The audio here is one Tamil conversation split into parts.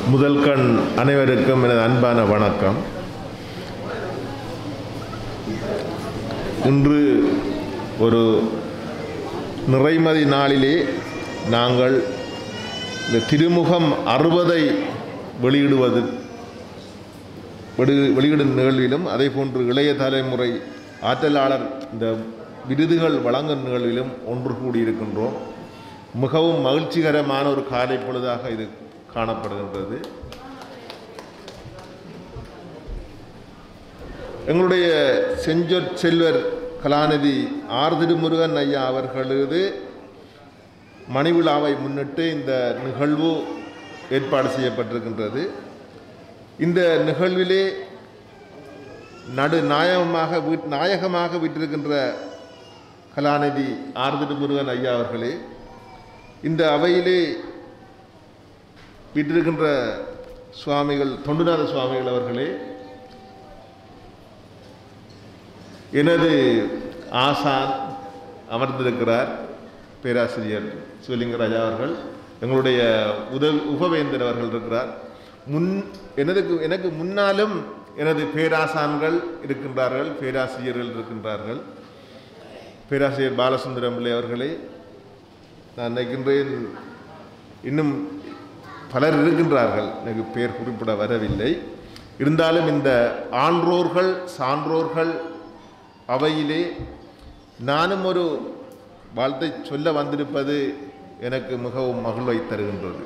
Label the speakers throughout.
Speaker 1: முதல் கண் அனைவருக்கும் எனது அன்பான வணக்கம் இன்று ஒரு நிறைமதி நாளிலே நாங்கள் இந்த திருமுகம் அறுபதை வெளியிடுவது வெளி வெளியிடும் நிகழ்விலும் அதே போன்று இளைய தலைமுறை ஆற்றலாளர் இந்த விருதுகள் வழங்கும் நிகழ்விலும் ஒன்று கூடியிருக்கின்றோம் மிகவும் மகிழ்ச்சிகரமான ஒரு காலை பொழுதாக இது காணப்படுகின்றது எங்களுடைய செஞ்சொற் செல்வர் கலாநிதி ஆர் திருமுருகன் ஐயா அவர்களது மணிவிழாவை முன்னிட்டு இந்த நிகழ்வு ஏற்பாடு செய்யப்பட்டிருக்கின்றது இந்த நிகழ்விலே நடு நாயகமாக வீட் நாயகமாக விட்டிருக்கின்ற கலாநிதி ஆர் திருமுருகன் ஐயா அவர்களே இந்த அவையிலே விட்டிருக்கின்ற சுவாமிகள் தொண்டுநாத சுவாமிகள் அவர்களே எனது ஆசான் அமர்ந்திருக்கிறார் பேராசிரியர் சிவலிங்கராஜா அவர்கள் எங்களுடைய உதவி உபவேந்தர் அவர்கள் இருக்கிறார் முன் எனதுக்கு எனக்கு முன்னாலும் எனது பேராசான்கள் இருக்கின்றார்கள் பேராசிரியர்கள் இருக்கின்றார்கள் பேராசிரியர் பாலசுந்தரம் பிள்ளை அவர்களே நான் நினைக்கின்றேன் இன்னும் பலர் இருக்கின்றார்கள் எனக்கு பெயர் குறிப்பிட வரவில்லை இருந்தாலும் இந்த ஆன்றோர்கள் சான்றோர்கள் அவையிலே நானும் ஒரு வாழ்த்தை சொல்ல வந்திருப்பது எனக்கு மிகவும் மகிழ்வை தருகின்றது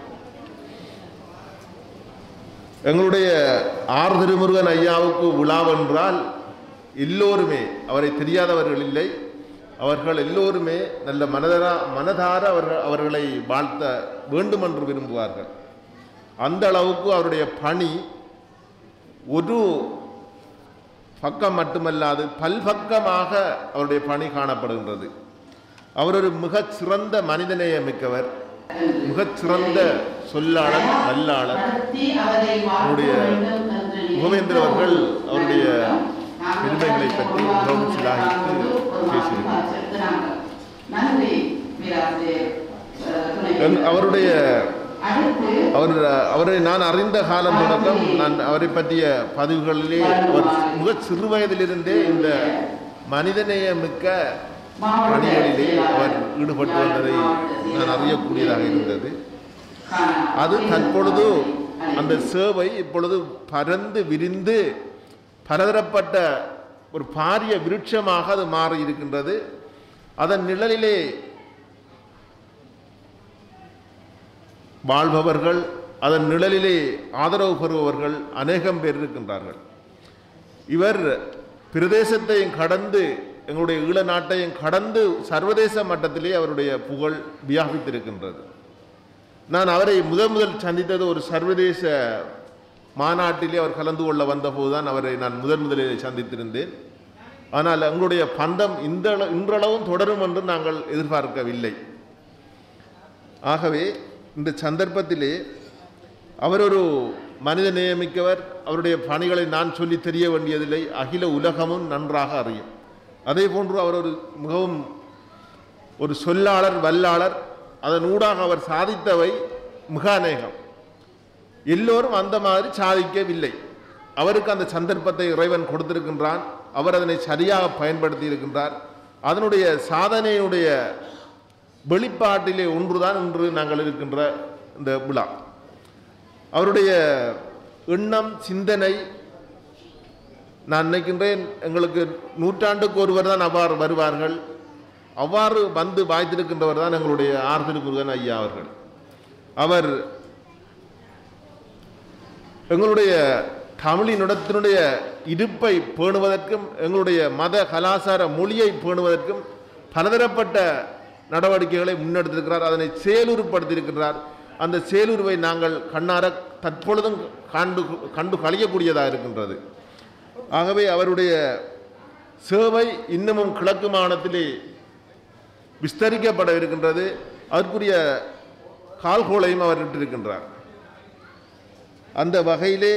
Speaker 1: எங்களுடைய ஆர் திருமுருகன் ஐயாவுக்கு விழாவென்றால் எல்லோருமே அவரை தெரியாதவர்கள் இல்லை அவர்கள் எல்லோருமே நல்ல மனதரா மனதார அவர்கள் அவர்களை வாழ்த்த வேண்டும் என்று விரும்புவார்கள் அந்த அளவுக்கு அவருடைய பணி ஒரு பக்கம் மட்டுமல்லாது பல்பக்கமாக அவருடைய பணி காணப்படுகின்றது அவர் ஒரு மிகச் சிறந்த மனிதநேய மிக்கவர் மிகச் சிறந்த சொல்லாளர் நல்லாளர் அவருடைய உபவேந்தர் அவர்கள் அவருடைய பெருமைகளை பற்றி மிகவும் சிலாகித்து பேசியிருக்கிறார் என்- அவருடைய அவர் அவரை நான் அறிந்த காலம் தொடக்கம் நான் அவரை பற்றிய பதிவுகளிலே அவர் மிக சிறு வயதிலிருந்தே இந்த மனிதநேய மிக்க பணிகளிலே அவர் ஈடுபட்டு வந்ததை நான் அறியக்கூடியதாக இருந்தது அது தற்பொழுது அந்த சேவை இப்பொழுது பரந்து விரிந்து பலதரப்பட்ட ஒரு பாரிய விருட்சமாக அது மாறி இருக்கின்றது அதன் நிழலிலே வாழ்பவர்கள் அதன் நிழலிலே ஆதரவு பெறுபவர்கள் அநேகம் பேர் இருக்கின்றார்கள் இவர் பிரதேசத்தையும் கடந்து எங்களுடைய ஈழ நாட்டையும் கடந்து சர்வதேச மட்டத்திலே அவருடைய புகழ் வியாபித்திருக்கின்றது நான் அவரை முதல் முதல் சந்தித்தது ஒரு சர்வதேச மாநாட்டிலே அவர் கலந்து கொள்ள வந்தபோது தான் அவரை நான் முதன் முதலில் சந்தித்திருந்தேன் ஆனால் எங்களுடைய பந்தம் இந்த அள- இன்றளவும் தொடரும் என்று நாங்கள் எதிர்பார்க்கவில்லை ஆகவே இந்த சந்தர்ப்பத்திலே அவர் ஒரு மனித நேயமிக்கவர் அவருடைய பணிகளை நான் சொல்லி தெரிய வேண்டியதில்லை அகில உலகமும் நன்றாக அறியும் அதே போன்று அவர் ஒரு மிகவும் ஒரு சொல்லாளர் வல்லாளர் அதன் ஊடாக அவர் சாதித்தவை மிக அநேகம் எல்லோரும் அந்த மாதிரி சாதிக்கவில்லை அவருக்கு அந்த சந்தர்ப்பத்தை இறைவன் கொடுத்திருக்கின்றான் அவர் அதனை சரியாக பயன்படுத்தி இருக்கின்றார் அதனுடைய சாதனையுடைய வெளிப்பாட்டிலே ஒன்றுதான் இன்று நாங்கள் இருக்கின்ற இந்த விழா அவருடைய எண்ணம் சிந்தனை நான் நினைக்கின்றேன் எங்களுக்கு நூற்றாண்டுக்கு ஒருவர் தான் அவ்வாறு வருவார்கள் அவ்வாறு வந்து வாய்த்திருக்கின்றவர் தான் எங்களுடைய ஆர் திருமுருகன் ஐயா அவர்கள் அவர் எங்களுடைய தமிழினிடத்தினுடைய இருப்பை பேணுவதற்கும் எங்களுடைய மத கலாச்சார மொழியை பேணுவதற்கும் பலதரப்பட்ட நடவடிக்கைகளை முன்னெடுத்திருக்கிறார் அதனை செயலுறுப்படுத்தியிருக்கிறார் அந்த செயலுருவை நாங்கள் கண்ணார தற்பொழுதும் கண்டு கண்டு கழியக்கூடியதாக இருக்கின்றது ஆகவே அவருடைய சேவை இன்னமும் கிழக்கு மாநிலத்திலே விஸ்தரிக்கப்பட இருக்கின்றது அதற்குரிய கால்கோளையும் அவர் இட்டிருக்கின்றார் அந்த வகையிலே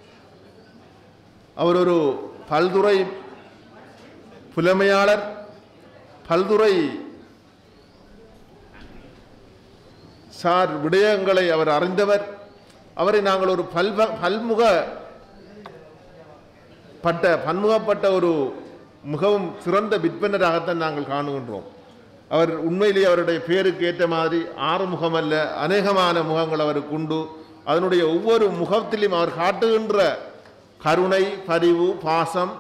Speaker 1: அவர் ஒரு பல்துறை புலமையாளர் பல்துறை சார் விடயங்களை அவர் அறிந்தவர் அவரை நாங்கள் ஒரு பல்வ பல்முக பட்ட பன்முகப்பட்ட ஒரு மிகவும் சிறந்த விற்பனராகத்தான் நாங்கள் காணுகின்றோம் அவர் உண்மையிலேயே அவருடைய பேருக்கு ஏற்ற மாதிரி ஆறு முகம் அல்ல அநேகமான முகங்கள் அவருக்கு உண்டு அதனுடைய ஒவ்வொரு முகத்திலும் அவர் காட்டுகின்ற கருணை பரிவு பாசம்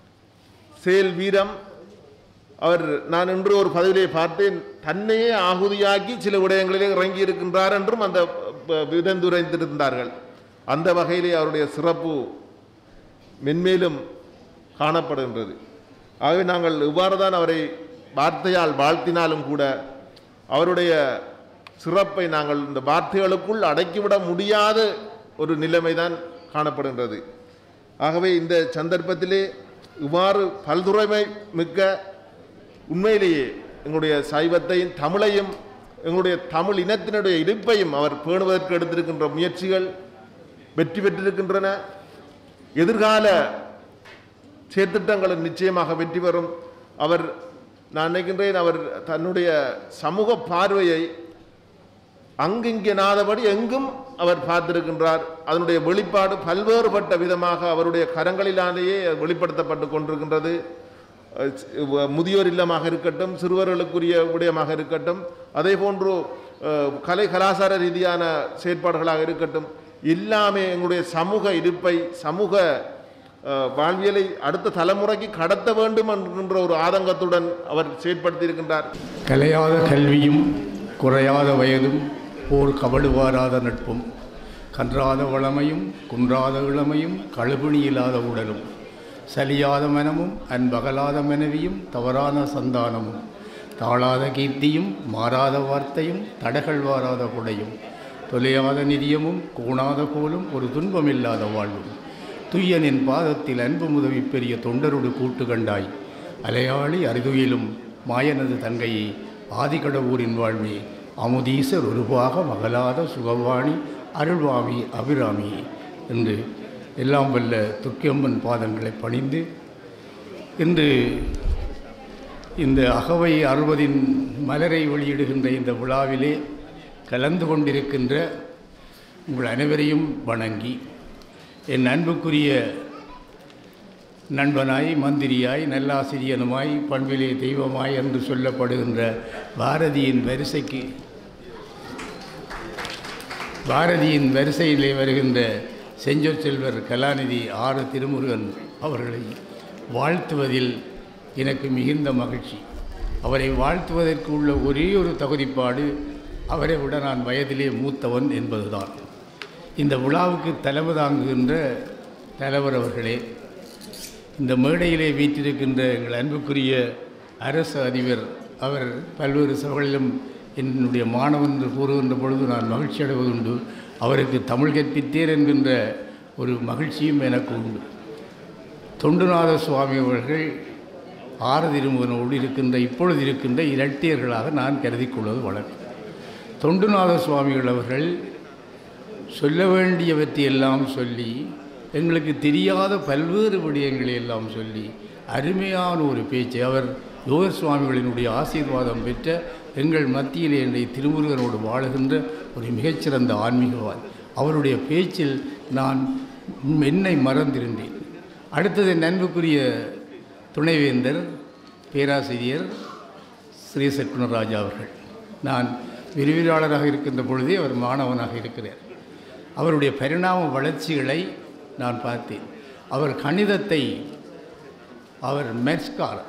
Speaker 1: செயல் வீரம் அவர் நான் இன்று ஒரு பதவியிலே பார்த்தேன் தன்னையே ஆகுதியாக்கி சில விடயங்களிலே இறங்கி இருக்கின்றார் என்றும் அந்த ப- விதந்துரைத்திருந்தார்கள் அந்த வகையிலே அவருடைய சிறப்பு மென்மேலும் காணப்படுகின்றது ஆகவே நாங்கள் இவ்வாறு தான் அவரை வார்த்தையால் வாழ்த்தினாலும் கூட அவருடைய சிறப்பை நாங்கள் இந்த வார்த்தைகளுக்குள் அடக்கிவிட முடியாத ஒரு நிலைமை தான் காணப்படுகின்றது ஆகவே இந்த சந்தர்ப்பத்திலே இவ்வாறு பல்துறைமை மிக்க உண்மையிலேயே எங்களுடைய சைவத்தையும் தமிழையும் எங்களுடைய தமிழ் இனத்தினுடைய இருப்பையும் அவர் பேணுவதற்கு எடுத்திருக்கின்ற முயற்சிகள் வெற்றி பெற்றிருக்கின்றன எதிர்கால செயற்திட்டங்களும் நிச்சயமாக வெற்றி பெறும் அவர் நான் நினைக்கின்றேன் அவர் தன்னுடைய சமூக பார்வையை அங்கிங்கனாதபடி எங்கும் அவர் பார்த்திருக்கின்றார் அதனுடைய வெளிப்பாடு பல்வேறுபட்ட விதமாக அவருடைய கரங்களிலாலேயே வெளிப்படுத்தப்பட்டு கொண்டிருக்கின்றது அஹ் சி- முதியோர் இல்லமாக இருக்கட்டும் சிறுவர்களுக்குரிய விடயமாக இருக்கட்டும் அதே போன்று அஹ், கலை கலாச்சார ரீதியான செயற்பாடுகளாக இருக்கட்டும் எல்லாமே எங்களுடைய சமூக இருப்பை சமூக அஹ், வாழ்வியலை அடுத்த தலைமுறைக்கு கடத்த வேண்டும் என்கின்ற ஒரு ஆதங்கத்துடன் அவர் செயற்படுத்தியிருக்கின்றார்
Speaker 2: கலையாத கல்வியும் குறையாத வயதும் போர் கபடுவாராத நட்பும் கன்றாத வளமையும் குன்றாத இளமையும் கழுபிணி இல்லாத உடலும் சலியாத மனமும் அன்பகலாத மனைவியும் தவறான சந்தானமும் தாழாத கீர்த்தியும் மாறாத வார்த்தையும் தடகள் வாராத குடையும் தொலையாத நிதியமும் கூணாத கோலும் ஒரு துன்பமில்லாத வாழ்வும் துய்யனின் பாதத்தில் அன்பு முதவி பெரிய தொண்டரோடு கூட்டு கண்டாய் அலையாளி அருதுயிலும் மாயனது தங்கையே ஆதிக்கடவூரின் வாழ்வே அமுதீசர் உருவாக மகளாத சுகவாணி அருள்வாமி அபிராமி என்று எல்லாம் வல்ல துர்க்கியம்மன் பாதங்களை பணிந்து இன்று இந்த அகவை அறுபதின் மலரை வெளியிடுகின்ற இந்த விழாவிலே கலந்து கொண்டிருக்கின்ற உங்கள் அனைவரையும் வணங்கி என் அன்புக்குரிய நண்பனாய் மந்திரியாய் நல்லாசிரியனுமாய் பண்பிலே தெய்வமாய் என்று சொல்லப்படுகின்ற பாரதியின் வரிசைக்கு பாரதியின் வரிசையிலே வருகின்ற செஞ்சொற் செல்வர் கலாநிதி ஆறு திருமுருகன் அவர்களை வாழ்த்துவதில் எனக்கு மிகுந்த மகிழ்ச்சி அவரை வாழ்த்துவதற்கு உள்ள ஒரே ஒரு தகுதிப்பாடு அவரை விட நான் வயதிலே மூத்தவன் என்பதுதான் இந்த விழாவுக்கு தலைமை தாங்குகின்ற தலைவர் அவர்களே இந்த மேடையிலே வீற்றிருக்கின்ற எங்கள் அன்புக்குரிய அரசு அதிபர் அவர் பல்வேறு சபைகளிலும் என்னுடைய மாணவன் என்று கூறுகின்ற பொழுது நான் மகிழ்ச்சி அடைவதுண்டு அவருக்கு தமிழ் கற்பித்தேன் என்கின்ற ஒரு மகிழ்ச்சியும் எனக்கு உண்டு தொண்டுநாத சுவாமி அவர்கள் ஆரதிருமுகனோடு இருக்கின்ற இப்பொழுது இருக்கின்ற இரட்டையர்களாக நான் கருதிக் கொள்வது வழக்கம் தொண்டுநாத சுவாமிகள் அவர்கள் சொல்ல வேண்டியவற்றையெல்லாம் சொல்லி எங்களுக்கு தெரியாத பல்வேறு விடயங்களை எல்லாம் சொல்லி அருமையான ஒரு பேச்சை அவர் யோகர் சுவாமிகளினுடைய ஆசீர்வாதம் பெற்ற எங்கள் மத்தியிலே இன்றைய திருமுருகனோடு வாழுகின்ற ஒரு மிகச்சிறந்த ஆன்மீகவாதி அவருடைய பேச்சில் நான் என்னை மறந்திருந்தேன் அடுத்தது என் அன்புக்குரிய துணைவேந்தர் பேராசிரியர் ஸ்ரீ சக்குணராஜா அவர்கள் நான் விரிவிலாளராக இருக்கின்ற பொழுதே அவர் மாணவனாக இருக்கிறார் அவருடைய பரிணாம வளர்ச்சிகளை நான் பார்த்தேன் அவர் கணிதத்தை அவர் மேத்ஸ்காரர்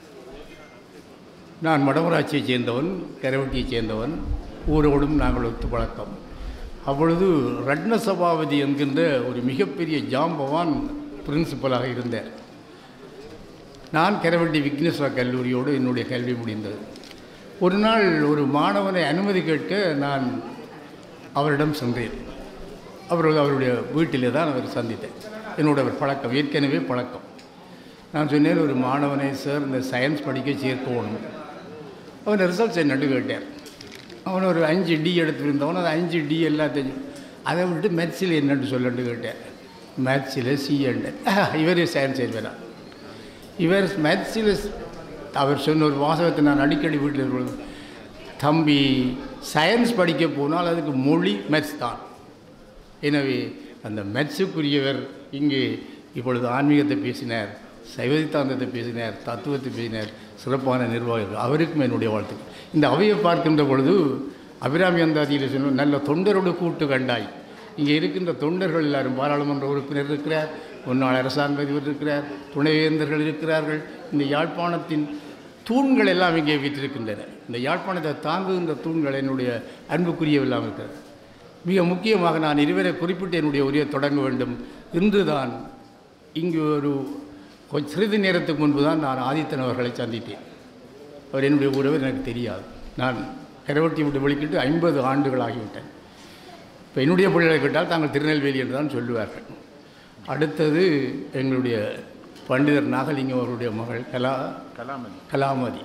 Speaker 2: நான் வடமராட்சியைச் சேர்ந்தவன் கரவட்டியைச் சேர்ந்தவன் ஊரோடும் நாங்கள் ஒத்து பழக்கம் அப்பொழுது ரட்ன சபாபதி என்கின்ற ஒரு மிகப்பெரிய ஜாம்பவான் பிரின்சிபலாக இருந்தார் நான் கரவட்டி விக்னேஸ்வரா கல்லூரியோடு என்னுடைய கல்வி முடிந்தது ஒரு நாள் ஒரு மாணவனை அனுமதி கேட்க நான் அவரிடம் சென்றேன் அவர் அவருடைய வீட்டிலே தான் அவர் சந்தித்தேன் என்னோட ஒரு பழக்கம் ஏற்கனவே பழக்கம் நான் சொன்னேன் ஒரு மாணவனை சார் இந்த சயின்ஸ் படிக்க சேர்க்கணும் அவன் ரிசல்ட்ஸ் என்னட்டு கேட்டார் அவன் ஒரு அஞ்சு டி எடுத்துருந்தவன் அது அஞ்சு டி எல்லாத்தையும் அதை விட்டு மேத்ஸில் என்னட்டு சொல்லட்டு கேட்டேன் மேத்ஸில் சிஎண்டு இவர் சயின்ஸ் எழுதுறான் இவர் மேத்ஸில் அவர் சொன்ன ஒரு வாசகத்தை நான் அடிக்கடி வீட்டில் இருக்கிறது தம்பி சயின்ஸ் படிக்க போனால் அதுக்கு மொழி மேத்ஸ் தான் எனவே அந்த மெட்ஸுக்குரியவர் இங்கே இப்பொழுது ஆன்மீகத்தை பேசினார் சைவதித்தாந்தத்தை பேசினார் தத்துவத்தை பேசினார் சிறப்பான நிர்வாகிகள் அவருக்கும் என்னுடைய வாழ்த்துக்கள் இந்த அவையை பார்க்கின்ற பொழுது அபிராமி அந்தாதியில் சொன்ன நல்ல தொண்டரோடு கூட்டு கண்டாய் இங்கே இருக்கின்ற தொண்டர்கள் எல்லாரும் பாராளுமன்ற உறுப்பினர் இருக்கிறார் முன்னாள் அரசாங்க அதிபர் இருக்கிறார் துணைவேந்தர்கள் இருக்கிறார்கள் இந்த யாழ்ப்பாணத்தின் தூண்கள் எல்லாம் இங்கே வீற்றிருக்கின்றன இந்த யாழ்ப்பாணத்தை தாங்குகின்ற தூண்கள் என்னுடைய அன்புக்குரியவெல்லாம் இருக்கிறது மிக முக்கியமாக நான் இருவரை குறிப்பிட்டு என்னுடைய உரையை தொடங்க வேண்டும் இன்றுதான் இங்கு ஒரு கொஞ்ச சிறிது நேரத்துக்கு முன்பு தான் நான் ஆதித்தன் அவர்களை சந்தித்தேன் அவர் என்னுடைய உறவர் எனக்கு தெரியாது நான் கரவட்டி விட்டு வெளிக்கிட்டு ஐம்பது ஆண்டுகள் ஆகிவிட்டேன் இப்போ என்னுடைய பிள்ளைகளை கேட்டால் தாங்கள் திருநெல்வேலி என்று தான் சொல்லுவார்கள் அடுத்தது எங்களுடைய பண்டிதர் நாகலிங்கம் அவருடைய மகள் கலா
Speaker 3: கலாமதி
Speaker 2: கலாமதி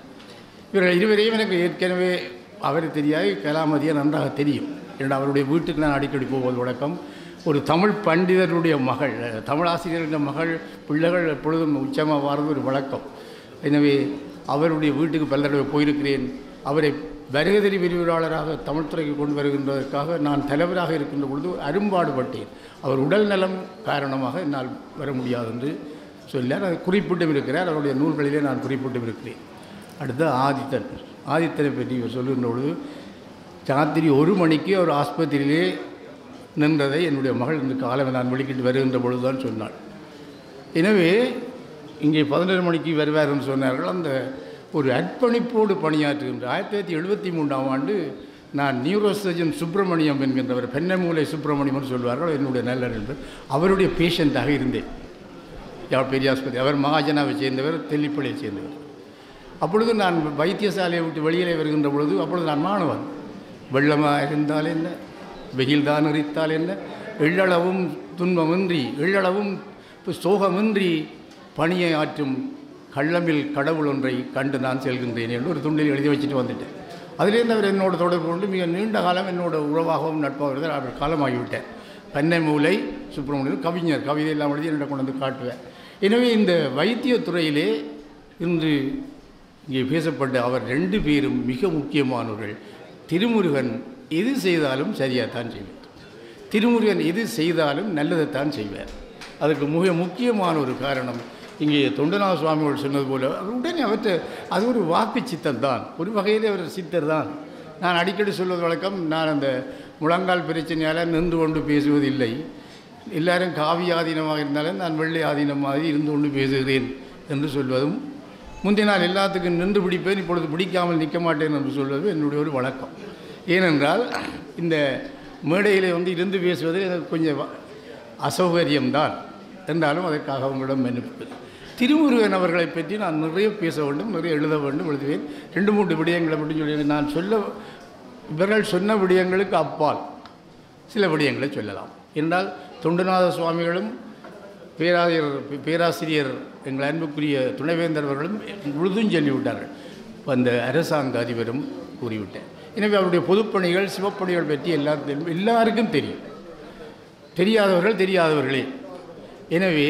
Speaker 2: இவர்கள் இருவரையும் எனக்கு ஏற்கனவே அவர் தெரியாது கலாமதியை நன்றாக தெரியும் ஏன்னா அவருடைய வீட்டுக்கு நான் அடிக்கடி போவது வழக்கம் ஒரு தமிழ் பண்டிதருடைய மகள் தமிழ் ஆசிரியருடைய மகள் பிள்ளைகள் எப்பொழுதும் உச்சமாக வாரது ஒரு வழக்கம் எனவே அவருடைய வீட்டுக்கு பல தடவை போயிருக்கிறேன் அவரை வருகதறி விரிவுரையாளராக தமிழ்துறைக்கு கொண்டு வருகின்றதற்காக நான் தலைவராக இருக்கின்ற பொழுது அரும்பாடுபட்டேன் அவர் உடல் நலம் காரணமாக என்னால் வர முடியாது என்று சொல்லார் அதை குறிப்பிட்டும் இருக்கிறார் அவருடைய நூல்களிலே நான் குறிப்பிட்டும் இருக்கிறேன் அடுத்து ஆதித்தன் ஆதித்தனை பற்றி இவர் சொல்லுகின்ற பொழுது ராத்திரி ஒரு மணிக்கு அவர் ஆஸ்பத்திரியிலே நின்றதை என்னுடைய மகள் இந்த காலம் நான் வெளிக்கிட்டு வருகின்ற பொழுது தான் சொன்னாள் எனவே இங்கே பதினொரு மணிக்கு வருவார் என்று சொன்னார்கள் அந்த ஒரு அர்ப்பணிப்போடு பணியாற்றுகின்ற ஆயிரத்தி தொள்ளாயிரத்தி எழுபத்தி மூன்றாம் ஆண்டு நான் நியூரோ சர்ஜன் சுப்பிரமணியம் என்கின்றவர் பெண்ணமூலை சுப்பிரமணியம் என்று சொல்வார்கள் என்னுடைய நல்ல நண்பர் அவருடைய பேஷண்ட்டாக இருந்தேன் யாழ் பெரிய ஆஸ்பத்திரி அவர் மகாஜனாவை சேர்ந்தவர் தெல்லிப்பள்ளியை சேர்ந்தவர் அப்பொழுது நான் வைத்தியசாலையை விட்டு வெளியிலே வருகின்ற பொழுது அப்பொழுது நான் மாணவன் வெள்ளமாக இருந்தால் என்ன வெயில் தான் எரித்தால் என்ன எள்ளளவும் துன்பமின்றி எள்ளளவும் சோகமின்றி பணியை ஆற்றும் கள்ளமில் கடவுள் ஒன்றை கண்டு நான் செல்கின்றேன் என்று ஒரு துண்டில் எழுதி வச்சுட்டு வந்துட்டேன் அதிலேருந்து அவர் என்னோட தொடர்பு கொண்டு மிக நீண்ட காலம் என்னோட உறவாகவும் நட்பாக இருந்தார் அவர் காலமாகிவிட்டேன் பெண்ணை மூலை சுப்பிரமணியன் கவிஞர் கவிதை எல்லாம் எழுதி என்னிடம் கொண்டு வந்து காட்டுவேன் எனவே இந்த வைத்தியத்துறையிலே இன்று இங்கே பேசப்பட்ட அவர் ரெண்டு பேரும் மிக முக்கியமானவர்கள் திருமுருகன் எது செய்தாலும் சரியாகத்தான் செய்வார் திருமுருகன் எது செய்தாலும் நல்லதைத்தான் செய்வார் அதுக்கு மிக முக்கியமான ஒரு காரணம் இங்கே தொண்டநாத சுவாமிகள் சொன்னது போல அவர் உடனே அவற்றை அது ஒரு வாக்கு சித்தம் தான் ஒரு வகையில் அவர் சித்தர் தான் நான் அடிக்கடி சொல்வது வழக்கம் நான் அந்த முழங்கால் பிரச்சனையால் நின்று கொண்டு பேசுவதில்லை எல்லாரும் காவி ஆதீனமாக இருந்தாலும் நான் வெள்ளை ஆதீனம் மாதிரி இருந்து கொண்டு பேசுகிறேன் என்று சொல்வதும் முந்தைய நாள் எல்லாத்துக்கும் நின்று பிடிப்பேன் இப்பொழுது பிடிக்காமல் நிற்க மாட்டேன் என்று சொல்வது என்னுடைய ஒரு வழக்கம் ஏனென்றால் இந்த மேடையிலே வந்து இருந்து பேசுவது எனக்கு கொஞ்சம் வ- அசௌகரியம்தான் என்றாலும் அதற்காக உங்களிடம் மன்னிப்பு திருமுருகன் அவர்களை பற்றி நான் நிறைய பேச வேண்டும் நிறைய எழுத வேண்டும் எழுதுவேன் ரெண்டு மூன்று விடயங்களை மட்டும் சொல்லி நான் சொல்ல இவர்கள் சொன்ன விடயங்களுக்கு அப்பால் சில விடயங்களை சொல்லலாம் என்றால் தொண்டுநாத சுவாமிகளும் பேராசிரியர் பேராசிரியர் எங்கள் அன்புக்குரிய துணைவேந்தர் அவர்களும் முழுதும் சொல்லிவிட்டார்கள் அந்த அரசாங்க அதிபரும் கூறிவிட்டார் எனவே அவருடைய பொதுப்பணிகள் சிவப்பணிகள் பற்றி எல்லாத்தையும் எல்லாருக்கும் தெரியும் தெரியாதவர்கள் தெரியாதவர்களே எனவே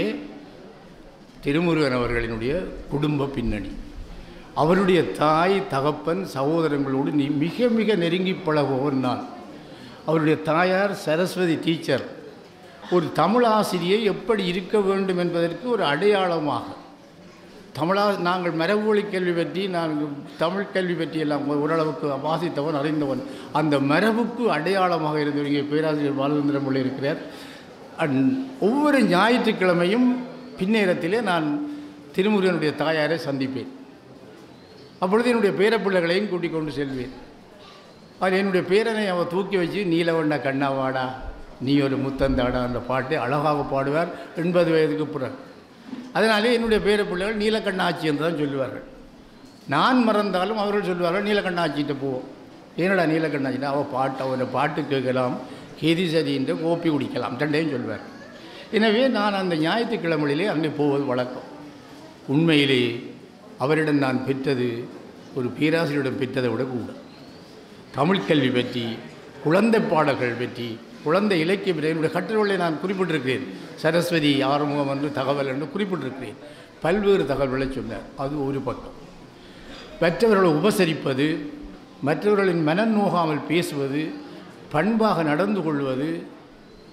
Speaker 2: திருமுருகன் அவர்களினுடைய குடும்ப பின்னணி அவருடைய தாய் தகப்பன் சகோதரங்களோடு நீ மிக மிக நெருங்கி பழகுவன் நான் அவருடைய தாயார் சரஸ்வதி டீச்சர் ஒரு தமிழ் ஆசிரியை எப்படி இருக்க வேண்டும் என்பதற்கு ஒரு அடையாளமாக தமிழா நாங்கள் மரபுவழி கல்வி பற்றி நான் தமிழ் கல்வி பற்றி எல்லாம் ஓரளவுக்கு வாசித்தவன் அறிந்தவன் அந்த மரபுக்கு அடையாளமாக இருந்தவர் இங்கே பேராசிரியர் பாலச்சந்திரன் பிள்ளை இருக்கிறார் அண்ட் ஒவ்வொரு ஞாயிற்றுக்கிழமையும் பின்னேரத்திலே நான் திருமுருகனுடைய தாயாரை சந்திப்பேன் அப்பொழுது என்னுடைய பேரப்பிள்ளைகளையும் கூட்டிக் கொண்டு செல்வேன் அதில் என்னுடைய பேரனை அவன் தூக்கி வச்சு நீலவண்ண கண்ணாவாடா நீ ஒரு முத்தந்தாடா அந்த பாட்டை அழகாக பாடுவார் எண்பது வயதுக்கு பிறகு அதனாலே என்னுடைய பேரப்பிள்ளைகள் நீலக்கண்ணாச்சி என்று தான் சொல்லுவார்கள் நான் மறந்தாலும் அவர்கள் சொல்லுவார்கள் நீலக்கண்ணாச்சிட்ட போவோம் ஏனடா நீலக்கண்ணாச்சிட்டா அவள் பாட்டு அவரை பாட்டு கேட்கலாம் கேதி சதின்ற கோப்பி குடிக்கலாம் ரெண்டையும் சொல்வார் எனவே நான் அந்த ஞாயிற்றுக்கிழமையிலே அங்கே போவது வழக்கம் உண்மையிலே அவரிடம் நான் பெற்றது ஒரு பேராசிரியரிடம் பெற்றதை விட கூட தமிழ் கல்வி பற்றி குழந்தை பாடல்கள் பற்றி குழந்தை இலக்கியம் பற்றி என்னுடைய கட்டுரைகளை நான் குறிப்பிட்டிருக்கிறேன் சரஸ்வதி ஆறுமுகம் என்று தகவல் என்று குறிப்பிட்டிருக்கிறேன் பல்வேறு தகவல்களை சொன்னார் அது ஒரு பக்கம் மற்றவர்களை உபசரிப்பது மற்றவர்களின் மனம் நோகாமல் பேசுவது பண்பாக நடந்து கொள்வது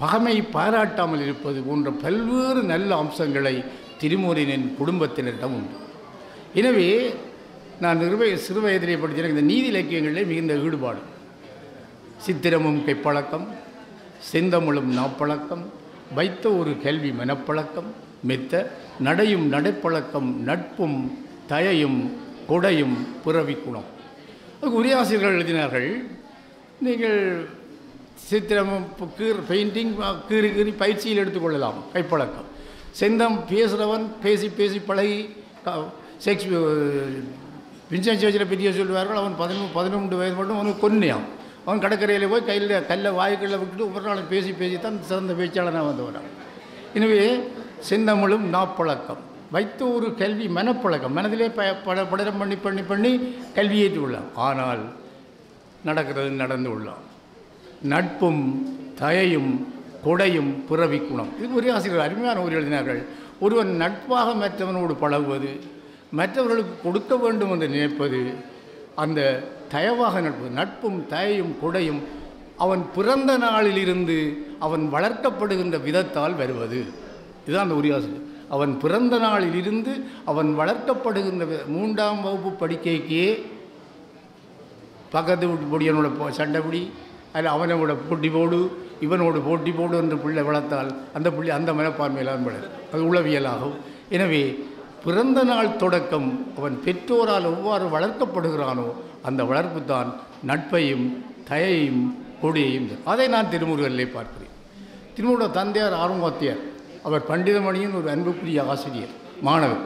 Speaker 2: பகமை பாராட்டாமல் இருப்பது போன்ற பல்வேறு நல்ல அம்சங்களை திருமுறையின் குடும்பத்தினரிடம் உண்டு எனவே நான் நிறுவ சிறு வயதிலே படித்த இந்த நீதி இலக்கியங்களிலே மிகுந்த ஈடுபாடு சித்திரமும் கைப்பழக்கம் செந்தமிழும் நாப்பழக்கம் வைத்த ஒரு கல்வி மனப்பழக்கம் மெத்த நடையும் நடைப்பழக்கம் நட்பும் தயையும் கொடையும் பிறவி குணம் அதுக்கு உரையாசிரியர்கள் எழுதினார்கள் நீங்கள் சித்திரமும் இப்போ கீர் பெயிண்டிங் கீறி கீறி பயிற்சியில் எடுத்துக்கொள்ளலாம் கைப்பழக்கம் செந்தம் பேசுகிறவன் பேசி பேசி பழகி செக்ஸ் வின்சென்ட் சர்ச்சில் பெரிய சொல்லுவார்கள் அவன் பதினொன்று பதினொன்று வயது மட்டும் அவனுக்கு கொன்னையான் அவன் கடற்கரையில் போய் கையில் கல்லை வாய்க்குள்ள விட்டுட்டு ஒவ்வொரு நாளும் பேசி பேசி தான் சிறந்த பேச்சாளனாக வந்தவனான் எனவே செந்தமிழும் நாப்பழக்கம் வைத்த ஒரு கல்வி மனப்பழக்கம் மனதிலே ப பட படரம் பண்ணி பண்ணி பண்ணி கல்வியேற்றி உள்ளான் ஆனால் நடக்கிறது நடந்து உள்ளான் நட்பும் தயையும் கொடையும் பிறவி குணம் இது ஒரே ஆசிரியர் அருமையான ஒரு எழுதினார்கள் ஒருவன் நட்பாக மற்றவனோடு பழகுவது மற்றவர்களுக்கு கொடுக்க வேண்டும் என்று நினைப்பது அந்த தயவாக நட்பு நட்பும் தயையும் கொடையும் அவன் பிறந்த நாளிலிருந்து அவன் வளர்க்கப்படுகின்ற விதத்தால் வருவது இதுதான் அந்த உரியாசிரியர் அவன் பிறந்த நாளிலிருந்து அவன் வளர்க்கப்படுகின்ற வித- மூன்றாம் வகுப்பு படிக்கைக்கே பக்கத்து வீட்டு பொடியனோட போ- சண்டை பிடி அதில் அவனோட போட்டி போடு இவனோடு போட்டி போடு என்று பிள்ளை வளர்த்தால் அந்த பிள்ளை அந்த மனப்பான்மையிலான் வளர் அது உளவியலாகும் எனவே பிறந்த நாள் தொடக்கம் அவன் பெற்றோரால் எவ்வாறு வளர்க்கப்படுகிறானோ அந்த வளர்ப்பு தான் நட்பையும் தயையும் கொடியையும் தரும். அதை நான் திருமுருகனிலே பார்க்கிறேன் திருமுருக தந்தையார் ஆர்வத்தியார் அவர் பண்டிதமணியின் ஒரு அன்புக்குரிய ஆசிரியர் மாணவர்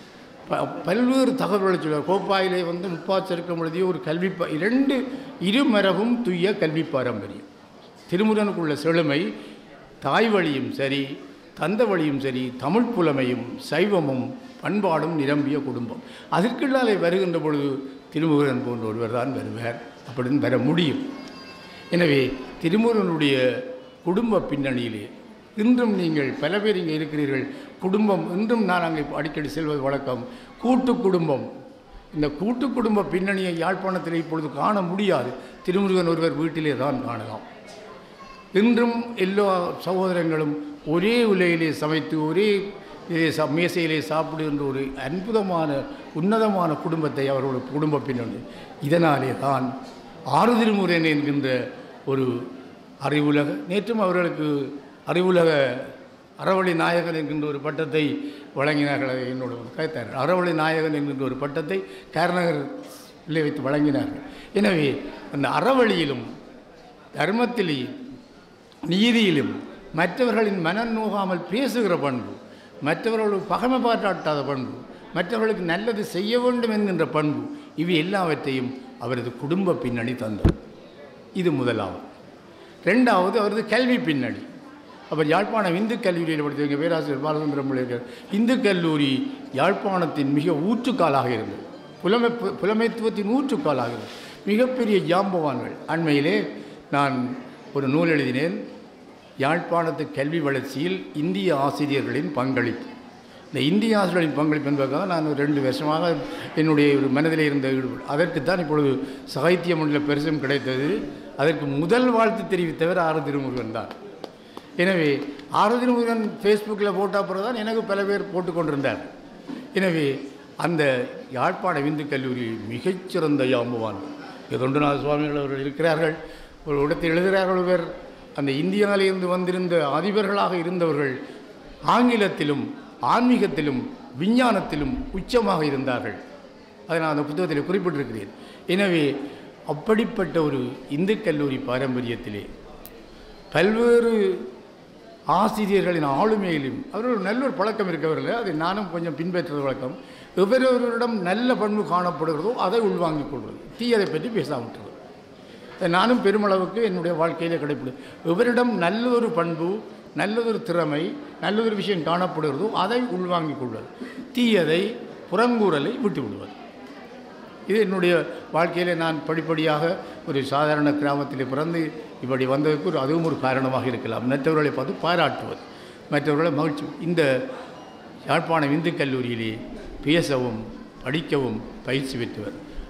Speaker 2: ப- பல்வேறு தகவல்களை சொல்லுவார் கோப்பாயிலே வந்து முப்பாச்சருக்கம் எழுதிய ஒரு கல்வி ப- இரண்டு இருமரபும் துய்ய கல்வி பாரம்பரியம் திருமுருகனுக்குள்ள செழுமை தாய் வழியும் சரி தந்த வழியும் சரி தமிழ் புலமையும் சைவமும் பண்பாடும் நிரம்பிய குடும்பம் அதற்குள்ளாலே வருகின்ற பொழுது திருமுருகன் போன்ற ஒருவர் தான் வருவார் அப்படின்னு வர முடியும் எனவே திருமுருகனுடைய குடும்ப பின்னணியிலே இன்றும் நீங்கள் பல பேர் இங்கே இருக்கிறீர்கள் குடும்பம் இன்றும் நான் அங்கே அடிக்கடி செல்வது வழக்கம் கூட்டு குடும்பம் இந்த கூட்டு குடும்ப பின்னணியை யாழ்ப்பாணத்தில் இப்பொழுது காண முடியாது திருமுருகன் ஒருவர் வீட்டிலே தான் காணலாம் இன்றும் எல்லா சகோதரங்களும் ஒரே உலையிலே சமைத்து ஒரே இதிலே ச மேசையிலே சாப்பிடுகின்ற ஒரு அற்புதமான உன்னதமான குடும்பத்தை அவரோட குடும்ப பின்னணி இதனாலே தான் ஆறு திருமுறையன் என்கின்ற ஒரு அறிவுலக நேற்றும் அவர்களுக்கு அறிவுலக அறவழி நாயகன் என்கின்ற ஒரு பட்டத்தை வழங்கினார்கள் அதை என்னோட கைத்தார்கள் அறவழி நாயகன் என்கின்ற ஒரு பட்டத்தை கேரநகரில் வைத்து வழங்கினார்கள் எனவே அந்த அறவழியிலும் தர்மத்திலேயும் நீதியிலும் மற்றவர்களின் மனம் நோகாமல் பேசுகிற பண்பு மற்றவர்களுக்கு பகமை பாராட்டாத பண்பு மற்றவர்களுக்கு நல்லது செய்ய வேண்டும் என்கின்ற பண்பு இவை எல்லாவற்றையும் அவரது குடும்ப பின்னணி தந்தது இது முதலாவது ரெண்டாவது அவரது கல்வி பின்னணி அவர் யாழ்ப்பாணம் இந்து கல்லூரியில் படித்தவங்க பேராசிரியர் பாலசுந்தரம் பிள்ளைகள் இந்து கல்லூரி யாழ்ப்பாணத்தின் மிக ஊற்றுக்காலாக இருந்தது புலமை பு- புலமைத்துவத்தின் ஊற்றுக்காலாக இருந்தது மிகப்பெரிய ஜாம்பவான்கள் அண்மையிலே நான் ஒரு நூல் எழுதினேன் யாழ்ப்பாணத்து கல்வி வளர்ச்சியில் இந்திய ஆசிரியர்களின் பங்களிப்பு இந்த இந்திய ஆசிரியர்களின் பங்களிப்பு என்பதற்காக நான் ஒரு ரெண்டு வருஷமாக என்னுடைய ஒரு மனதிலே இருந்த ஈடுபாடு அதற்குத்தான் இப்பொழுது சாகித்ய மண்டல பரிசும் கிடைத்தது அதற்கு முதல் வாழ்த்து தெரிவித்தவர் ஆறு திருமுருகன் தான் எனவே ஆறு திருமுருகன் ஃபேஸ்புக்கில் போட்ட அப்புறம் தான் எனக்கு பல பேர் போட்டுக்கொண்டிருந்தார் எனவே அந்த யாழ்ப்பாண விந்து கல்லூரி மிகச்சிறந்த யாம்புவான் தொண்டுநாத சுவாமிகள் அவர்கள் இருக்கிறார்கள் ஒரு இடத்தில் எழுதுகிறார்கள் ஒருவர் அந்த இந்தியாவிலிருந்து வந்திருந்த அதிபர்களாக இருந்தவர்கள் ஆங்கிலத்திலும் ஆன்மீகத்திலும் விஞ்ஞானத்திலும் உச்சமாக இருந்தார்கள் அதை நான் அந்த புத்தகத்தில் குறிப்பிட்டிருக்கிறேன் எனவே அப்படிப்பட்ட ஒரு இந்து கல்லூரி பாரம்பரியத்திலே பல்வேறு ஆசிரியர்களின் ஆளுமையிலும் அவர்கள் ஒரு நல்ல ஒரு பழக்கம் இருக்கவர்கள் அதை நானும் கொஞ்சம் பின்பற்றுவது வழக்கம் எவரவரிடம் நல்ல பண்பு காணப்படுகிறதோ அதை உள்வாங்கிக் கொள்வது தீயதை பற்றி பேசாமட்டுறது அதை நானும் பெருமளவுக்கு என்னுடைய வாழ்க்கையிலே கடைப்பிடி எவரிடம் நல்லதொரு பண்பு நல்லதொரு திறமை நல்லதொரு விஷயம் காணப்படுகிறதோ அதை உள்வாங்கிக் கொள்வது தீயதை புறங்கூறலை விட்டு விடுவது இது என்னுடைய வாழ்க்கையில் நான் படிப்படியாக ஒரு சாதாரண கிராமத்தில் பிறந்து இப்படி வந்ததுக்கு ஒரு அதுவும் ஒரு காரணமாக இருக்கலாம் மற்றவர்களை பார்த்து பாராட்டுவது மற்றவர்களை மகிழ்ச்சி இந்த யாழ்ப்பாணம் இந்து கல்லூரியிலே பேசவும் படிக்கவும் பயிற்சி பெற்றவர்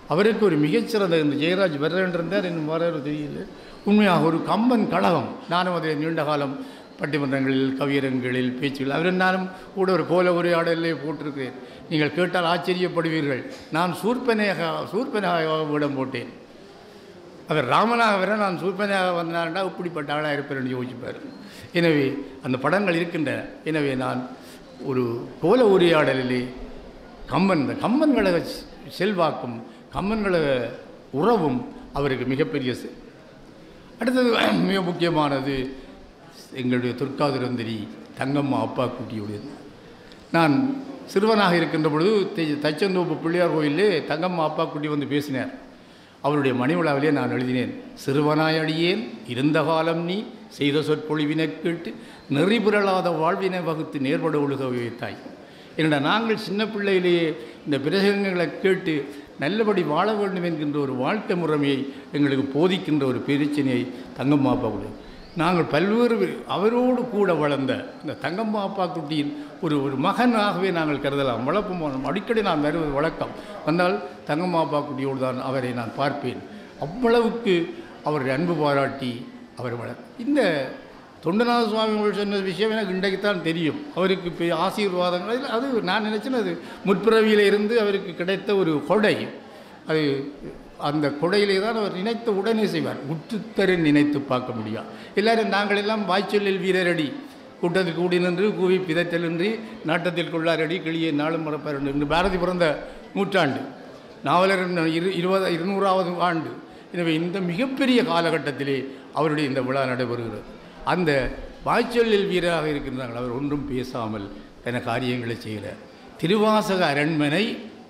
Speaker 2: அவருக்கு ஒரு மிகச்சிறந்த இந்த ஜெயராஜ் வரவேண்டிருந்தார் இன்னும் வர தெரியல உண்மையாக ஒரு கம்பன் கழகம் நானும் அதை நீண்ட காலம் பட்டிமன்றங்களில் கவியரங்களில் பேச்சுகள் அவர் நானும் கூட ஒரு கோல உரையாடலே போட்டிருக்கிறேன் நீங்கள் கேட்டால் ஆச்சரியப்படுவீர்கள் நான் சூர்பனையாக சூர்பனையாக இடம் போட்டேன் அவர் ராமனாக வர நான் சூர்பனையாக வந்தாண்டா இப்படிப்பட்ட ஆளாக இருப்பேன் யோசிப்பார் எனவே அந்த படங்கள் இருக்கின்றன எனவே நான் ஒரு கோல உரையாடலிலே கம்பன் இந்த கம்பன் கழக செல்வாக்கும் கம்பன் கழக உறவும் அவருக்கு மிகப்பெரிய செ- அடுத்தது மிக முக்கியமானது எங்களுடைய துர்க்காதுரந்திரி தங்கம்மா அப்பா குட்டியுடையது நான் சிறுவனாக இருக்கின்ற பொழுது தி- தச்சந்தோப்பு பிள்ளையார் கோயிலே தங்கம்மா அப்பா குட்டி வந்து பேசினார் அவருடைய மணிவிழாவிலே நான் எழுதினேன் சிறுவனாய் அடியேன் இருந்த காலம் நீ செய்த சொற்பொழிவினைக் கேட்டு நெறிபுரளாத வாழ்வினை வகுத்து நேர்பட ஒழுக வைத்தாய் என்னடா நாங்கள் சின்ன பிள்ளையிலேயே இந்த பிரசங்கங்களை கேட்டு நல்லபடி வாழ வேண்டும் என்கின்ற ஒரு வாழ்க்கை முறைமையை எங்களுக்கு போதிக்கின்ற ஒரு பிரச்சனையை தங்கம்மா அப்பா உடையது நாங்கள் பல்வேறு வி- அவரோடு கூட வளர்ந்த இந்த தங்கம்மா அப்பா குட்டியின் ஒரு ஒரு மகனாகவே நாங்கள் கருதலாம் வளர்ப்பு மகன். அடிக்கடி நான் வருவது வழக்கம் வந்தால் தங்கம்மா அப்பா குட்டியோடு தான் அவரை நான் பார்ப்பேன் அவ்வளவுக்கு அவருடைய அன்பு பாராட்டி அவர் வளர் இந்த தொண்டநாத சுவாமிகள் சொன்ன விஷயம் எனக்கு இன்றைக்குத்தான் தெரியும் அவருக்கு இப்போ ஆசீர்வாதங்கள் இல்ல, அது நான் நினச்சேன் அது முற்பிறவியில இருந்து அவருக்கு கிடைத்த ஒரு கொடை அது அந்த கொடையிலே தான் அவர் நினைத்த உடனே செய்வார் உற்றுத்தரு நினைத்து பார்க்க முடியாது எல்லாரும் நாங்கள் எல்லாம் வாய்ச்சொல்லில் வீரரடி கூட்டத்தில் கூடி நின்று கூவி பிதற்றலின்றி நாட்டத்தில் கொள்ளாரடி கிளியை நாளும் மறப்பார் என்று பாரதி பிறந்த நூற்றாண்டு நாவலர் இரு இருபது இருநூறாவது ஆண்டு எனவே இந்த மிகப்பெரிய காலகட்டத்திலே அவருடைய இந்த விழா நடைபெறுகிறது அந்த வாய்ச்சொல்லில் வீரராக இருக்கின்றார்கள் அவர் ஒன்றும் பேசாமல் என காரியங்களை செய்கிறார் திருவாசக அரண்மனை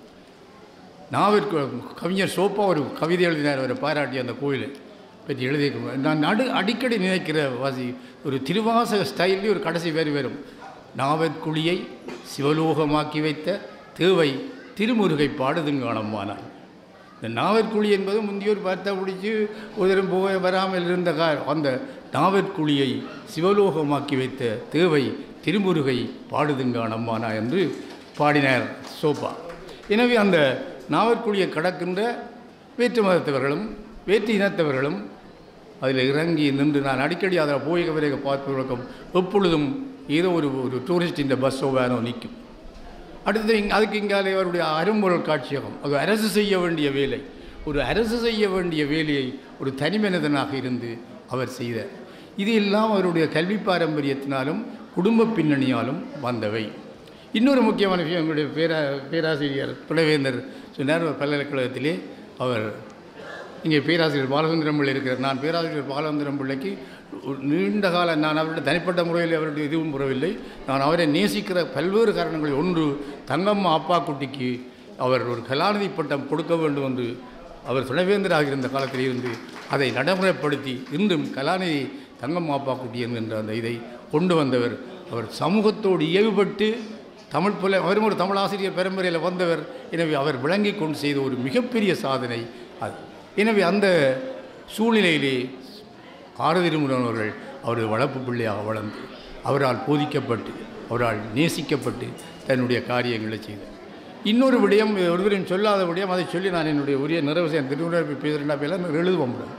Speaker 2: நாவிற்கு கவிஞர் சோப்பா ஒரு கவிதை எழுதினார் அவரை பாராட்டி அந்த கோயிலை பற்றி எழுதியிருக்கணும் நான் நடு அடிக்கடி நினைக்கிற வாசி ஒரு திருவாசக ஸ்டைல்லே ஒரு கடைசி வேறு வரும் நாவற்குழியை சிவலோகமாக்கி வைத்த தேவை திருமுருகை பாடுதுங்கானம்மானார் இந்த நாவற்குழி என்பது முந்தியோர் பார்த்தா பிடிச்சி உதரம் போக வராமல் இருந்த கா அந்த நாவற்குழியை சிவலோகமாக்கி வைத்த தேவை திருமுருகை பாடுதுங்கானம்மானா என்று பாடினார் சோப்பா எனவே அந்த நாவற்குழியை கடக்கின்ற வேற்று மதத்தவர்களும் வேற்று இனத்தவர்களும் அதில் இறங்கி நின்று நான் அடிக்கடி அதில் போய் விரைக பார்ப்பது வழக்கம் எப்பொழுதும் ஏதோ ஒரு ஒரு டூரிஸ்ட் இந்த பஸ்ஸோ வேனோ நிற்கும் அடுத்தது இங்க அதுக்கு இங்காலே அவருடைய அரும்பொருள் காட்சியகம் அது அரசு செய்ய வேண்டிய வேலை ஒரு அரசு செய்ய வேண்டிய வேலையை ஒரு தனிமனிதனாக இருந்து அவர் செய்தார் இது எல்லாம் அவருடைய கல்வி பாரம்பரியத்தினாலும் குடும்ப பின்னணியாலும் வந்தவை இன்னொரு முக்கியமான விஷயம் எங்களுடைய பேரா பேராசிரியர் துணைவேந்தர் சொன்னார் ஒரு பல்கலைக்கழகத்திலே அவர் இங்கே பேராசிரியர் பாலசுந்தரம் பிள்ளை இருக்கிறார் நான் பேராசிரியர் பாலசுந்தரம் பிள்ளைக்கு ஒரு நீண்ட கால நான் அவருடைய தனிப்பட்ட முறையில் அவருடைய இதுவும் புறவில்லை நான் அவரை நேசிக்கிற பல்வேறு காரணங்களில் ஒன்று தங்கம்மா அப்பா குட்டிக்கு அவர் ஒரு கலாநிதி பட்டம் கொடுக்க வேண்டும் என்று அவர் துணைவேந்தராக இருந்த காலத்தில் இருந்து அதை நடைமுறைப்படுத்தி இன்றும் கலாநிதி தங்கம்மா அப்பா குட்டி என்கின்ற அந்த இதை கொண்டு வந்தவர் அவர் சமூகத்தோடு இயல்பட்டு தமிழ் புல அவரும் ஒரு தமிழ் ஆசிரியர் பரம்பரையில் வந்தவர் எனவே அவர் விளங்கி கொண்டு செய்த ஒரு மிகப்பெரிய சாதனை அது எனவே அந்த சூழ்நிலையிலே ஆரதிருமுருகன் அவர்கள் அவரது வளர்ப்பு பிள்ளையாக வளர்ந்து அவரால் போதிக்கப்பட்டு அவரால் நேசிக்கப்பட்டு தன்னுடைய காரியங்களை செய்தார் இன்னொரு விடயம் ஒருவரையும் சொல்லாத விடயம் அதை சொல்லி நான் என்னுடைய உரிய நிறைவு செய்ய திருவிழா பேசுகிறேன் பேரில் எழுதுவோம் முடியும்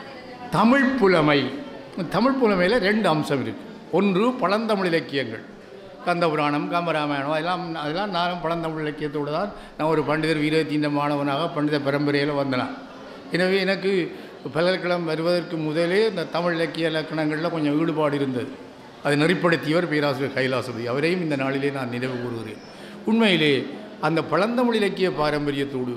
Speaker 2: தமிழ் புலமை தமிழ் புலமையில் ரெண்டு அம்சம் இருக்குது ஒன்று பழந்தமிழ் இலக்கியங்கள் கந்தபுராணம் கம்பராமாயணம் அதெல்லாம் அதெல்லாம் நானும் பழந்தமிழ் இலக்கியத்தோடு தான் நான் ஒரு பண்டிதர் வீரத்தீண்ட மாணவனாக பண்டித பரம்பரையில் வந்தேன் எனவே எனக்கு பல்கலைக்கழகம் வருவதற்கு முதலே இந்த தமிழ் இலக்கிய இலக்கணங்களில் கொஞ்சம் ஈடுபாடு இருந்தது அதை நெறிப்படுத்தியவர் பேராசிரியர் கைலாசபதி அவரையும் இந்த நாளிலே நான் நினைவு கூறுகிறேன் உண்மையிலே அந்த பழந்தமிழ் இலக்கிய பாரம்பரியத்தோடு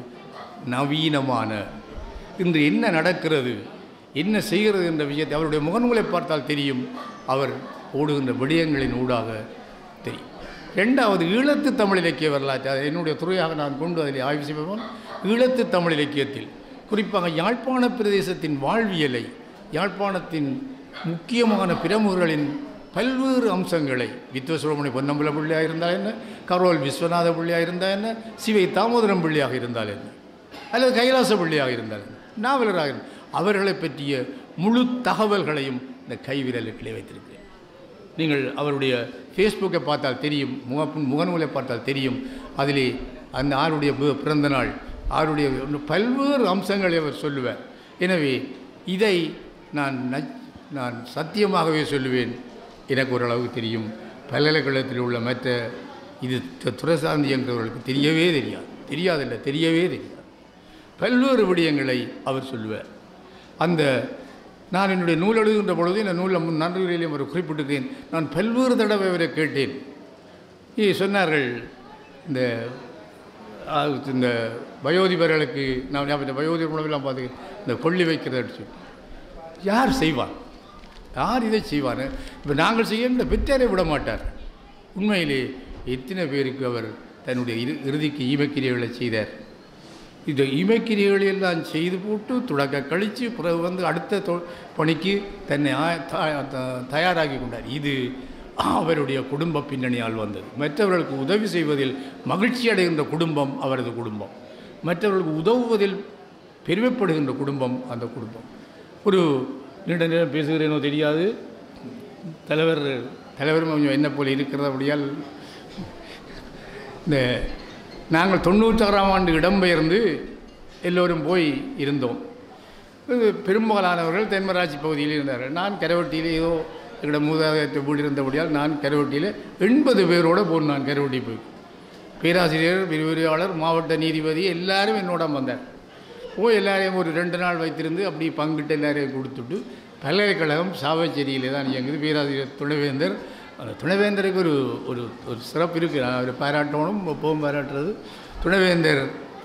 Speaker 2: நவீனமான இன்று என்ன நடக்கிறது என்ன செய்கிறது என்ற விஷயத்தை அவருடைய முகநூலை பார்த்தால் தெரியும் அவர் ஓடுகின்ற விடயங்களின் ஊடாக தெரியும் ரெண்டாவது ஈழத்து தமிழ் இலக்கிய வரலாற்று அதை என்னுடைய துறையாக நான் கொண்டு அதில் ஆய்வு செய்வோம் ஈழத்து தமிழ் இலக்கியத்தில் குறிப்பாக யாழ்ப்பாண பிரதேசத்தின் வாழ்வியலை யாழ்ப்பாணத்தின் முக்கியமான பிரமுகர்களின் பல்வேறு அம்சங்களை வித்வசுரமணி பொன்னம்பல பிள்ளையாக இருந்தால் என்ன கரோல் விஸ்வநாத பிள்ளையாக இருந்தால் என்ன சிவை தாமோதரம் பிள்ளையாக இருந்தால் என்ன அல்லது கைலாச பிள்ளையாக இருந்தால் என்ன நாவலராக இருந்தால் அவர்களை பற்றிய முழு தகவல்களையும் இந்த கைவிரலுக்களே வைத்திருக்கிறேன் நீங்கள் அவருடைய ஃபேஸ்புக்கை பார்த்தால் தெரியும் முக முகநூலை பார்த்தால் தெரியும் அதிலே அந்த ஆளுடைய பி- பிறந்த நாள் அவருடைய பல்வேறு அம்சங்களை அவர் சொல்லுவார் எனவே இதை நான் நச்- நான் சத்தியமாகவே சொல்லுவேன் எனக்கு ஓரளவுக்கு தெரியும் பல்கலைக்கழகத்தில் உள்ள மற்ற இது து- துறை சார்ந்து இயங்குறவர்களுக்கு தெரியவே தெரியாது தெரியாதில்லை தெரியவே தெரியாது பல்வேறு விடயங்களை அவர் சொல்லுவார் அந்த நான் என்னுடைய நூல் எழுதுகின்ற பொழுது இந்த நூலில் முன் நன்றிகளிலும் அவர் குறிப்பிட்டிருக்கிறேன் நான் பல்வேறு தடவை அவரை கேட்டேன் இ சொன்னார்கள் இந்த ஆ, இந்த வயோதிபர்களுக்கு நான் ஞாபகம் இந்த வயோதிபர் உணவெல்லாம் பார்த்து இந்த கொள்ளி வைக்கிறத சொல்லி யார் செய்வார் யார் இதை செய்வார் இப்போ நாங்கள் செய்ய இந்த பெற்றாரை விட மாட்டார் உண்மையிலே எத்தனை பேருக்கு அவர் தன்னுடைய இறு இறுதிக்கு ஈமக்கிரியர்களை செய்தார் இந்த ஈமக்கிரியர்களை எல்லாம் செய்து போட்டு துடக்க கழித்து பிறகு வந்து அடுத்த தொ பணிக்கு தன்னை ஆ- த- த- தயாராகி கொண்டார் இது அவருடைய குடும்ப பின்னணியால் வந்தது மற்றவர்களுக்கு உதவி செய்வதில் மகிழ்ச்சி அடைகின்ற குடும்பம் அவரது குடும்பம் மற்றவர்களுக்கு உதவுவதில் பெருமைப்படுகின்ற குடும்பம் அந்த குடும்பம் ஒரு நீண்ட நேரம் பேசுகிறேனோ தெரியாது தலைவர் தலைவர் கொஞ்சம் என்ன போல இருக்கிறபடியால் இந்த நாங்கள் தொண்ணூற்றாறாம் ஆண்டு இடம்பெயர்ந்து எல்லோரும் போய் இருந்தோம் இது பெரும்பாலானவர்கள் தென்மராட்சி பகுதியில் இருந்தார்கள் நான் கரவட்டியில் ஏதோ எங்களோட மூதாதையத்தை வீடு இருந்தபடியால் நான் கரவட்டியில் எண்பது பேரோடு போனேன் நான் கரவட்டி போய் பேராசிரியர் விரிவுரையாளர் மாவட்ட நீதிபதி எல்லாரும் என்னோட வந்தார் போய் எல்லாரையும் ஒரு ரெண்டு நாள் வைத்திருந்து அப்படி பங்கிட்டு எல்லாரையும் கொடுத்துட்டு பல்கலைக்கழகம் சாவச்சேரியிலே தான் இயங்குது பேராசிரியர் துணைவேந்தர் அந்த துணைவேந்தருக்கு ஒரு ஒரு ஒரு சிறப்பு இருக்குது நான் அவரை பாராட்டணும் எப்பவும் பாராட்டுறது துணைவேந்தர்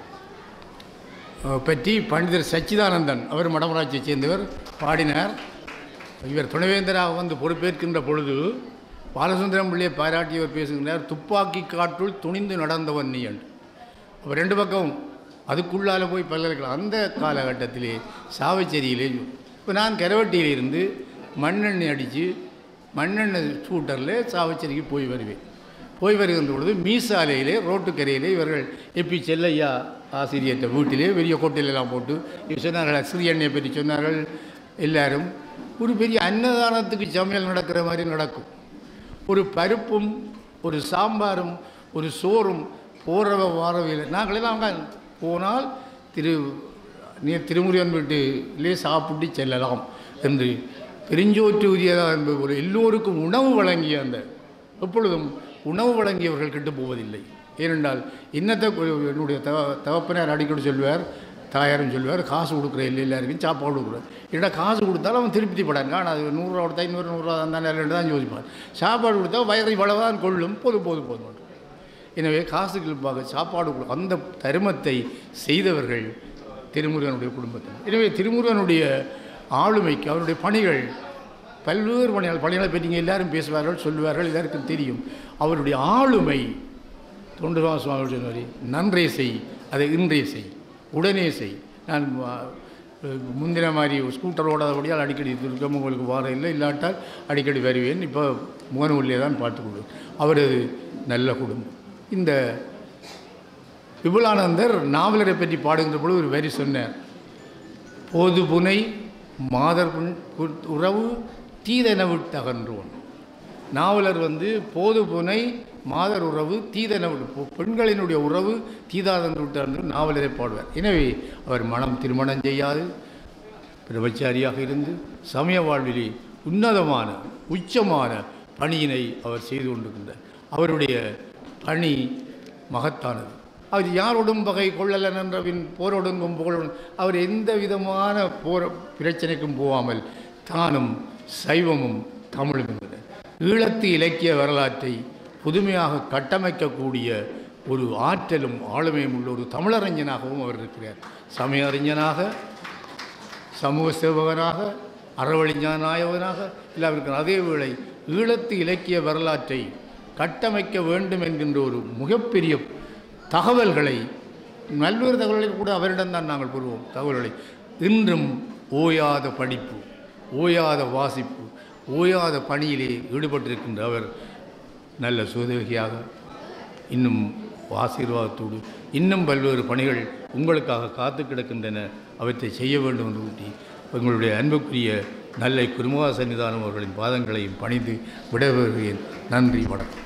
Speaker 2: அஹ், பற்றி பண்டிதர் சச்சிதானந்தன் அவர் மடமராட்சியைச் சேர்ந்தவர் பாடினார் இவர் துணைவேந்தராக வந்து பொறுப்பேற்கின்ற பொழுது பாலசுந்தரம் பிள்ளையை பாராட்டியவர் பேசுகின்றார் துப்பாக்கி காற்றுள் துணிந்து நடந்தவன் நீ என்று அப்போ ரெண்டு பக்கம் அதுக்குள்ளால போய் பல்கலைக்கழகம் அந்த காலகட்டத்திலே சாவச்சேரியிலே இப்போ நான் கரவட்டியில் இருந்து மண்ணெண்ணெய் அடித்து மண்ணெண்ணெய் ஸ்கூட்டரில் சாவச்சேரிக்கு போய் வருவேன் போய் வருகின்ற பொழுது மீசாலையிலே ரோட்டுக்கரையிலே இவர்கள் எப்பி செல்லையா ஆசிரியர்கிட்ட வீட்டிலே பெரிய கோட்டையிலெல்லாம் போட்டு இவர் சொன்னார்கள் சிறிய எண்ணெயை பற்றி சொன்னார்கள் எல்லாரும் ஒரு பெரிய அன்னதானத்துக்கு சமையல் நடக்கிற மாதிரி நடக்கும் ஒரு பருப்பும் ஒரு சாம்பாரும் ஒரு சோறும் போறவ வாரவையில் நாங்களெல்லாம் அங்கே போனால் திரு நீ திருமுருகன் வீட்டிலே சாப்பிட்டு செல்லலாம் என்று பெருஞ்சோற்று உரியதா என்பது போல எல்லோருக்கும் உணவு வழங்கிய அந்த எப்பொழுதும் உணவு வழங்கியவர்கள் கெட்டு போவதில்லை ஏனென்றால் இன்னத்தை என்னுடைய தவ தகப்பனார் அடிக்கடி சொல்வார் தாயாரும் சொல்வார் காசு கொடுக்குற இல்லை எல்லாருக்கும் சாப்பாடு கொடுக்குறார் ஏன்னா காசு கொடுத்தாலும் அவன் திருப்தி படான் ஆனால் அது நூறுரூவா கொடுத்தா இன்னொரு நூறுரூவா தானே ரெண்டு தான் யோசிப்பான் சாப்பாடு கொடுத்தா வயதை இவ்வளவுதான் கொள்ளும் போது போது போதும் எனவே காசுக்கு பார்க்க சாப்பாடு கொடு- அந்த தருமத்தை செய்தவர்கள் திருமுருகனுடைய குடும்பத்தில் எனவே திருமுருகனுடைய ஆளுமைக்கு அவருடைய பணிகள் பல்வேறு பணிகள் பணிகளை பற்றி இங்கே எல்லாரும் பேசுவார்கள் சொல்லுவார்கள் எல்லாருக்கும் தெரியும் அவருடைய ஆளுமை தொண்டுராம சுவாமி சொன்னார் நன்றே செய் அதை இன்றே செய் உடனே செய் நான் ஆ, முந்தின மாதிரி ஸ்கூட்டர் ஓடாதபடியால் அடிக்கடி திருக்கம் உங்களுக்கு வார இல்லை இல்லாட்டால் அடிக்கடி வருவேன் இப்போ முகநூலிலே தான் பார்த்துக்கொள்வேன் அவரது நல்ல குடும்பம் இந்த விபுலானந்தர் நாவலரை பற்றி பாடுகின்ற பொழுது ஒரு வரி சொன்னார் போது புனை மாதர் புன் கு- உறவு தீதென விட்டு அகன்றோன் நாவலர் வந்து போது புனை மாதர் உறவு தீதென விட்டு பொ- பெண்களினுடைய உறவு தீதாதென்று விட்டார் என்று நாவலரை பாடுவார் எனவே அவர் மனம் திருமணம் செய்யாது பிரம்மச்சாரியாக இருந்து சமய வாழ்விலே உன்னதமான உச்சமான பணியினை அவர் செய்து கொண்டிருக்கின்றார் அவருடைய பணி மகத்தானது அவர் யாரோடும் பகை கொள்ளலன் என்றவின் போரோடுங்கும் புகழும் அவர் எந்த விதமான போர் பிரச்சனைக்கும் போகாமல் தானும் சைவமும் தமிழும் என்பது ஈழத்து இலக்கிய வரலாற்றை புதுமையாக கட்டமைக்கக்கூடிய ஒரு ஆற்றலும் ஆளுமையும் உள்ள ஒரு தமிழறிஞனாகவும் அவர் இருக்கிறார் சமய அறிஞனாக சமூக சேவகனாக அறவழிஞான நாயகனாக எல்லாம் இருக்கிறார் அதே வேளை ஈழத்து இலக்கிய வரலாற்றை கட்டமைக்க வேண்டும் என்கின்ற ஒரு மிகப்பெரிய தகவல்களை நல்லொரு தகவல்களை கூட அவரிடம்தான் நாங்கள் பெறுவோம் தகவல்களை இன்றும் ஓயாத படிப்பு ஓயாத வாசிப்பு ஓயாத பணியிலே ஈடுபட்டிருக்கின்ற அவர் நல்ல சுதவியாக இன்னும் ஆசீர்வாதத்தோடு இன்னும் பல்வேறு பணிகள் உங்களுக்காக காத்து கிடக்கின்றன அவற்றை செய்ய வேண்டும் என்று கூட்டி உங்களுடைய அன்புக்குரிய நல்லை குருமுக சன்னிதானம் அவர்களின் பாதங்களையும் பணிந்து விடைபெறுகிறேன் நன்றி வணக்கம்